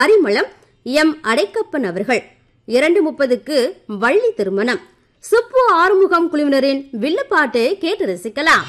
Parimalam M அடைக்கப்பன் அவர்கள் இரண்டு முப்பதுக்கு வள்ளி திருமணம் சுப்பு ஆறுமுகம் குழுவினரின் வில்லுப்பாட்டு கேட்டு ரசிக்கலாம்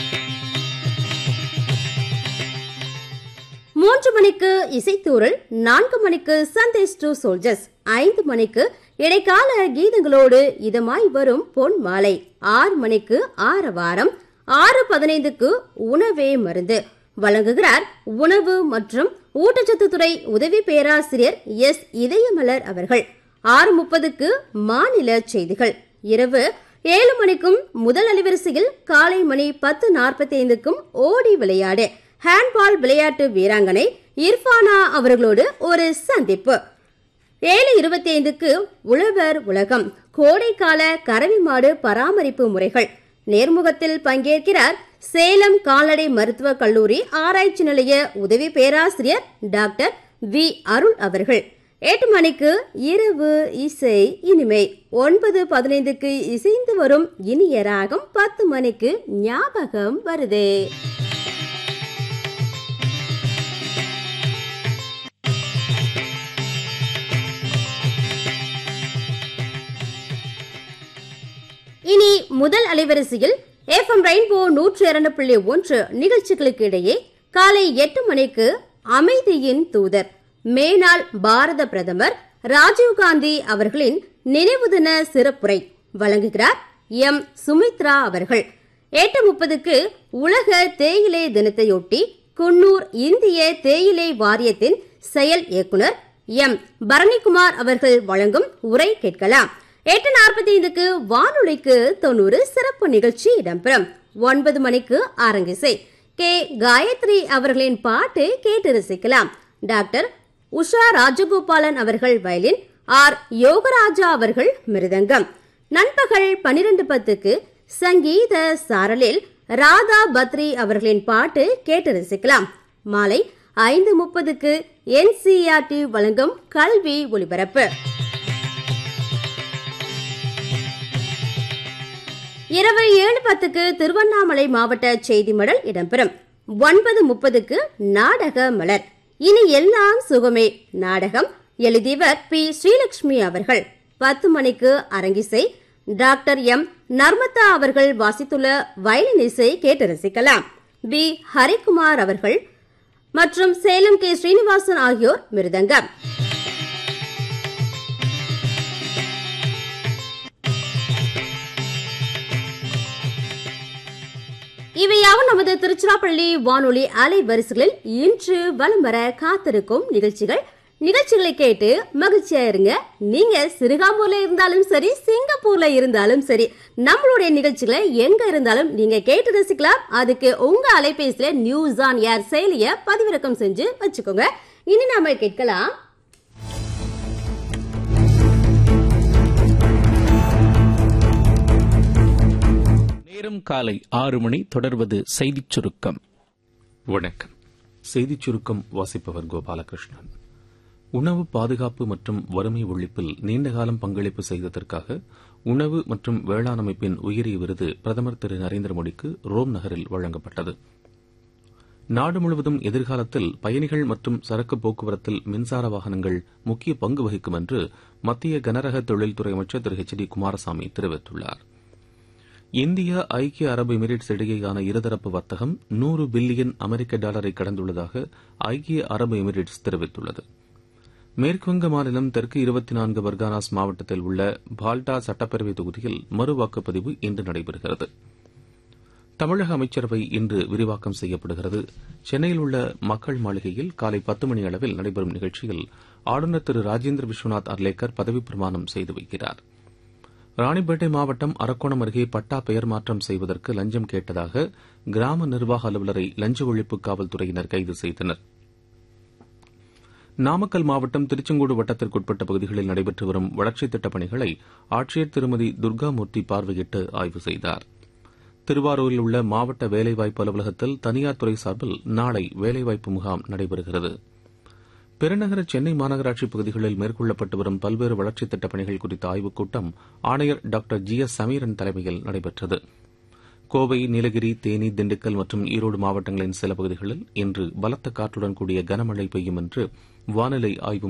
மூன்று மணிக்கு இசைத்தூரல் நான்கு மணிக்கு சந்தேஷ் டு சோல்ஜர்ஸ் ஐந்து மணிக்கு இடைக்கால கீதங்களோடு இதமாய் வரும் பொன் மாலை ஆறு மணிக்கு ஆரவாரம் ஆறு பதினைந்துக்கு உணவே மருந்து வழங்குகிறார் உணவு மற்றும் ஊட்டச்சத்துத்துறை உதவி பேராசிரியர் எஸ் இதயமலர் அவர்கள் ஆறு முப்பதுக்கு மாநில செய்திகள் இரவு ஏழு மணிக்கும் முதல் அலைவரிசையில் காலை மணி பத்து நாற்பத்தி ஐந்துக்கும் ஓடி விளையாடு ஹேண்ட்பால் விளையாட்டு வீராங்கனை இர்ஃபானா அவர்களோடு ஒரு சந்திப்பு ஏழு இருபத்தி ஐந்துக்கு உழவர் உலகம் கோடைக்கால கறவை மாடு பராமரிப்பு முறைகள் நேர்முகத்தில் பங்கேற்கிறார் சேலம் கால்நடை மருத்துவக் கல்லூரி ஆராய்ச்சி நிலைய உதவி பேராசிரியர் டாக்டர் வி அருள் அவர்கள் எட்டு மணிக்கு இரவு இசை இனிமை ஒன்பது பதினைந்துக்கு இசைந்து வரும் இனிய ராகம் பத்து மணிக்கு ஞாபகம் வருதே இனி முதல் அலைவரிசையில் எஃப்எம் ரெயின்போ நூற்று இரண்டு புள்ளி ஒன்று நிகழ்ச்சிகளுக்கு இடையே காலை எட்டு மணிக்கு அமைதியின் தூதர் மேனாள் பாரத பிரதமர் ராஜீவ்காந்தி அவர்களின் நினைவு தின சிறப்புரை வழங்குகிறார் எம் சுமித்ரா அவர்கள் எட்டு முப்பதுக்கு உலக தேயிலை தினத்தையொட்டி குன்னூர் இந்திய தேயிலை வாரியத்தின் செயல் இயக்குனர் எம் பரணிக்குமார் அவர்கள் வழங்கும் உரை கேட்கலாம் எட்டு நாற்பத்தி ஐந்துக்கு வானொலிக்கு தொண்ணூறு சிறப்பு நிகழ்ச்சி இடம்பெறும் ஒன்பது மணிக்கு அரங்கிசை கே காயத்ரி அவர்களின் பாட்டு கேட்டு ரசிக்கலாம் டாக்டர் உஷா ராஜகோபாலன் அவர்கள் வயலின் ஆர் யோகராஜா அவர்கள் மிருதங்கம் நண்பகல் பனிரெண்டு பத்துக்கு சங்கீத சாரலில் ராதா பத்ரி அவர்களின் பாட்டு கேட்டு ரசிக்கலாம் மாலை ஐந்து முப்பதுக்கு என்சிஆர்டி வழங்கும் கல்வி ஒலிபரப்பு இரவு ஏழு பத்துக்கு திருவண்ணாமலை மாவட்ட செய்தி மடல் இடம்பெறும் ஒன்பது முப்பதுக்கு நாடக மலர் இனி எல்லாம் சுகமே நாடகம் எழுதியவர் பி ஸ்ரீலட்சுமி அவர்கள் பத்து மணிக்கு அரங்கிசை டாக்டர் எம் நர்மதா அவர்கள் வாசித்துள்ள வயலின் இசை கேட்டு ரசிக்கலாம் பி ஹரிகுமார் அவர்கள் மற்றும் சேலம் கே ஸ்ரீனிவாசன் ஆகியோர் மிருதங்கம் இவையாவும் நமது திருச்சிராப்பள்ளி வானொலி அலைவரிசைகளில் இன்று வலம் வர காத்திருக்கும் நிகழ்ச்சிகள் நிகழ்ச்சிகளை கேட்டு மகிழ்ச்சியா இருங்க நீங்க சிறுகாம்பூர்ல இருந்தாலும் சரி சிங்கப்பூர்ல இருந்தாலும் சரி நம்மளுடைய நிகழ்ச்சிகளை எங்க இருந்தாலும் நீங்க கேட்டு ரசிக்கலாம் அதுக்கு உங்க அலைபேசியில நியூஸ் ஆன் ஏர் செயலிய பதிவிறக்கம் செஞ்சு வச்சுக்கோங்க இனி நாம கேட்கலாம் நேரம் காலை ஆறு மணி தொடர்வது செய்திச் சுருக்கம் வணக்கம் செய்திச் சுருக்கம் வாசிப்பவர் கோபாலகிருஷ்ணன் உணவு பாதுகாப்பு மற்றும் வறுமை ஒழிப்பில் நீண்டகாலம் பங்களிப்பு செய்ததற்காக உணவு மற்றும் வேளாண் அமைப்பின் உயரிய விருது பிரதமர் திரு நரேந்திர மோடிக்கு ரோம் நகரில் வழங்கப்பட்டது நாடு முழுவதும் எதிர்காலத்தில் பயணிகள் மற்றும் சரக்கு போக்குவரத்தில் மின்சார வாகனங்கள் முக்கிய பங்கு வகிக்கும் என்று மத்திய கனரக தொழில்துறை அமைச்சர் திரு எச் டி குமாரசாமி தெரிவித்துள்ளார் இந்தியா ஐக்கிய அரபு எமிரேட்ஸ் இடையேயான இருதரப்பு வர்த்தகம் நூறு பில்லியன் அமெரிக்க டாலரை கடந்துள்ளதாக ஐக்கிய அரபு எமிரேட்ஸ் தெரிவித்துள்ளது மேற்குவங்க மாநிலம் தெற்கு இருபத்தி நான்கு பர்கானாஸ் மாவட்டத்தில் உள்ள பால்டா சட்டப்பேரவை தொகுதியில் மறு வாக்குப்பதிவு இன்று நடைபெறுகிறது தமிழக அமைச்சரவை இன்று விரிவாக்கம் செய்யப்படுகிறது சென்னையில் உள்ள மக்கள் மாளிகையில் காலை பத்து மணி அளவில் நடைபெறும் நிகழ்ச்சியில் ஆளுநர் திரு ராஜேந்திர விஸ்வநாத் அர்லேக்கர் பதவிப் பிரமாணம் செய்து வைக்கிறார் ராணிப்பேட்டை மாவட்டம் அரக்கோணம் அருகே பட்டா பெயர் மாற்றம் செய்வதற்கு லஞ்சம் கேட்டதாக கிராம நிர்வாக அலுவலரை லஞ்ச ஒழிப்பு காவல்துறையினர் கைது செய்தனர் நாமக்கல் மாவட்டம் திருச்செங்கோடு வட்டத்திற்குட்பட்ட பகுதிகளில் நடைபெற்று வரும் வளர்ச்சித் திட்டப் பணிகளை ஆட்சியர் திருமதி துர்காமூர்த்தி பார்வையிட்டு ஆய்வு செய்தார் திருவாரூரில் உள்ள மாவட்ட வேலைவாய்ப்பு அலுவலகத்தில் தனியார் துறை சார்பில் நாளை வேலைவாய்ப்பு முகாம் நடைபெறுகிறது பெருநகர சென்னை மாநகராட்சி பகுதிகளில் மேற்கொள்ளப்பட்டு வரும் பல்வேறு வளர்ச்சித் திட்டப் பணிகள் குறித்த ஆய்வுக் கூட்டம் ஆணையர் டாக்டர் ஜி எஸ் சமீரன் தலைமையில் நடைபெற்றது கோவை நீலகிரி தேனி திண்டுக்கல் மற்றும் ஈரோடு மாவட்டங்களின் சில பகுதிகளில் இன்று பலத்த காற்றுடன் கூடிய கனமழை பெய்யும் என்று வானிலை ஆய்வு